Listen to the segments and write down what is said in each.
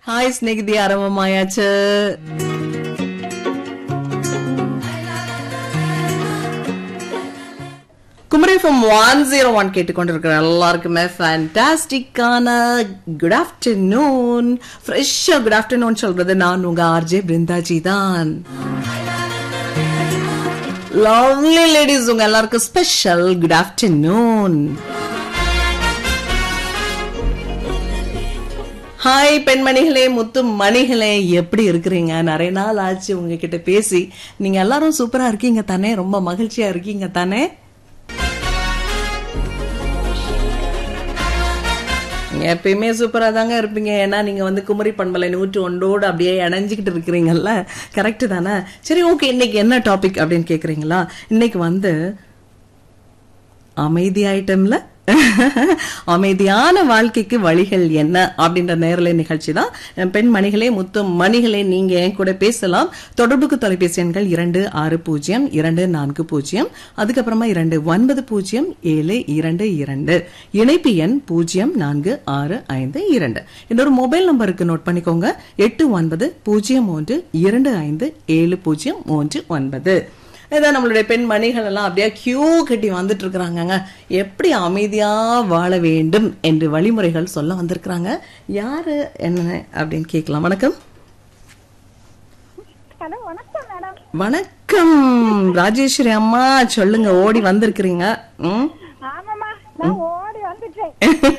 Hi Snehithi ആരംഭമായാച്ച് குமரிஃபம் one zero one கேட்டுக்கொண்டிருக்கிற எல்லாருக்குமே ஃபேண்டாஸ்டிக்கான குட் ஆஃப்டர்நூன் ஃப்ரெஷ்ஷாக குட் ஆஃப்டர்நூன் சொல்றது நான் உங்க ஆர்ஜே பிருந்தாஜி தான் லவ்லி லேடிஸ் உங்க எல்லாருக்கும் ஸ்பெஷல் குட் ஆஃப்டர்நூன் ஹாய் பெண்மணிகளே முத்து மணிகளே எப்படி இருக்கிறீங்க நிறைய நாள் ஆச்சு உங்ககிட்ட பேசி நீங்க எல்லாரும் சூப்பரா இருக்கீங்க தானே ரொம்ப மகிழ்ச்சியா இருக்கீங்க தானே நீங்க எப்பயுமே சூப்பரா தாங்க இருப்பீங்க ஏன்னா நீங்க வந்து குமரி பண்பலை நூற்று ஒன்றோடு அப்படியே இணைஞ்சுக்கிட்டு இருக்கிறீங்கல்ல கரெக்ட் தானே சரி ஓகே இன்னைக்கு என்ன டாபிக் அப்படின்னு கேக்குறீங்களா இன்னைக்கு வந்து அமைதி ஐட்டம்ல அமைதியான வாழ்க்கைக்கு வழிகள் என்ன அப்படின்ற நேரலை நிகழ்ச்சி தான் பெண் மணிகளே முத்து மணிகளே நீங்க என் கூட பேசலாம் தொடர்புக்கு தொலைபேசி எண்கள் இரண்டு ஆறு பூஜ்ஜியம் இரண்டு நான்கு பூஜ்ஜியம் அதுக்கப்புறமா இரண்டு ஒன்பது பூஜ்ஜியம் ஏழு இரண்டு இரண்டு இணைப்பு எண் பூஜ்ஜியம் நான்கு ஆறு ஐந்து இரண்டு இன்னொரு மொபைல் நம்பருக்கு நோட் பண்ணிக்கோங்க எட்டு ஒன்பது பூஜ்ஜியம் மூன்று இரண்டு ஐந்து ஏழு பூஜ்ஜியம் மூன்று ஒன்பது இதான் நம்மளுடைய பெண் மணிகள் எல்லாம் அப்படியே கியூ கட்டி வந்துட்டு இருக்கிறாங்கங்க எப்படி அமைதியா வாழ வேண்டும் என்று வழிமுறைகள் சொல்ல வந்திருக்கிறாங்க யாரு என்ன அப்படின்னு கேட்கலாம் வணக்கம் ஹலோ வணக்கம் மேடம் வணக்கம் ராஜேஸ்வரி அம்மா சொல்லுங்க ஓடி வந்திருக்கிறீங்க ம்? ஆமாம்மா நான் ஓடி வந்துட்டேன்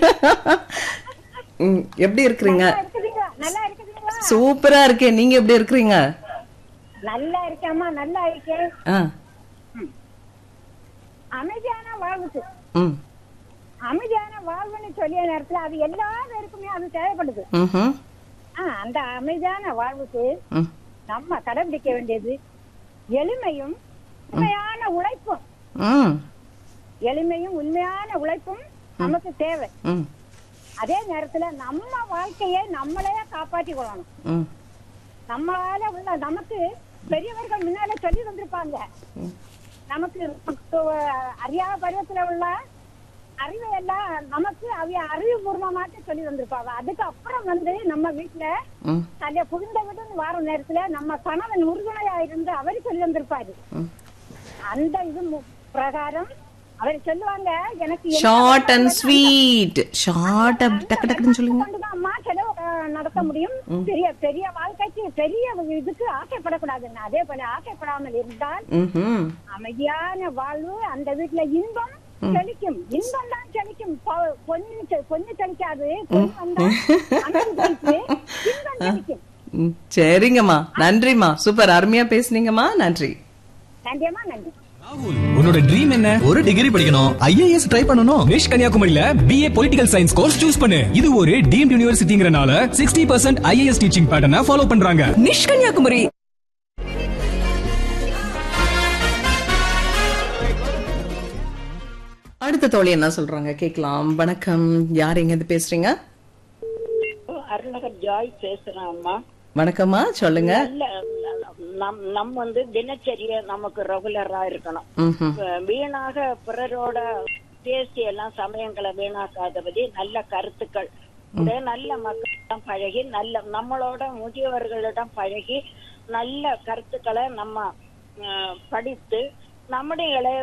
ம், எப்படி இருக்கிறீங்க நல்லா இருக்குதுங்களா நல்லா இருக்குதுங்களா சூப்பரா இருக்கேன் நீங்க எப்படி இருக்கிறீங்க நல்லா இருக்கேம்மா நல்லா இருக்கேன் ஆ அமைதியான வாழ்வுக்கு ம் அமைதியான வாழ்வுன்னு சொல்லிய நேரத்துல அது எல்லா பேருக்குமே அது தேவைப்படுது ம்ஹும். ஆ, அந்த அமைதியான வாழ்வுக்கு ம் நம்ம கடைபிடிக்க வேண்டியது எளிமையும் உண்மையான உழைப்பும் ம் எளிமையும் உண்மையான உழைப்பும் நமக்கு தேவை ம் அதே நேரத்துல நம்ம வாழ்க்கையை நம்மளே காப்பாற்றி கொள்ளணும் ம் நம்மளால உள்ள நமக்கு பெரியவர்கள் முன்னால சொல்லி வந்திருப்பாங்க நமக்கு நமக்கு அறியாத பருவத்துல உள்ள அறிவை எல்லாம் நமக்கு அவைய அறிவுபூர்வமாட்டு சொல்லி வந்திருப்பாங்க அதுக்கப்புறம் வந்து நம்ம வீட்டுல ம் அந்த புகுந்த வீடுன்னு வார நேரத்துல நம்ம கணவன் உறுதுணையா இருந்து அவர் சொல்லி வந்திருப்பாரு ம் அந்த இது மு- பிரகாரம் அவர் சொல்லுவாங்க எனக்கு என்ன ஷார்ட் அண்ட் ஸ்வீட் ஷார்ட் டக்கு டக்குன்னு சொல்லுங்க கொண்டுதான் அம்மா செலவு அஹ், நடத்த முடியும் பெரிய பெரிய வாழ்க்கைக்கு பெரிய இதுக்கு ஆசைப்படக்கூடாதுன்னு அதே போல ஆசைப்படாமல் இருந்தால் ம்ஹும். அமைதியான வாழ்வு அந்த வீட்டுல இன்பம் செழிக்கும் இன்பம் தான் செழிக்கும் பொ- பொண்ணு செ- பொண்ணு செழிக்காது பொண்ணு வந்தா அமைதி செழிக்கு, இன்பம் செழிக்கும் ம், சரிங்கம்மா நன்றிம்மா சூப்பர் அருமையா பேசுனீங்கம்மா நன்றி நன்றியம்மா நன்றி ராகுல், உன்னோட ட்ரீம் என்ன ஒரு டிகிரி படிக்கணும் ஐஏஎஸ் ட்ரை பண்ணணும் நிஷ் கன்னியாகுமரியில BA political science course choose பண்ணு இது ஒரு டீம்ட் யூனிவர்சிட்டிங்கறனால சிக்ஸ்டி பர்சன்ட் ஐஏஎஸ் டீச்சிங் பேட்டர்னை ஃபாலோ பண்றாங்க நிஷ்கன்யாகுமரி அடுத்த தோழி என்ன சொல்றாங்க கேக்கலாம் வணக்கம் யார் எங்க இருந்து பேசுறீங்க அருணகர் ஜாய் பேசுறேன் அம்மா வணக்கம்மா சொல்லுங்க இல்ல நம் நம் வந்து தினச்சரிய நமக்கு ரெகுலரா இருக்கணும் ம்ஹும். அஹ் வீணாக பிறரோட பேசி எல்லாம் சமயங்களை வீணாக்காதபடி நல்ல கருத்துக்கள் உடைய நல்ல மக்களிடம் பழகி நல்ல நம்மளோட முதியவர்களிடம் பழகி நல்ல கருத்துக்களை நம்ம அஹ், படித்து நம்முடைய இளைய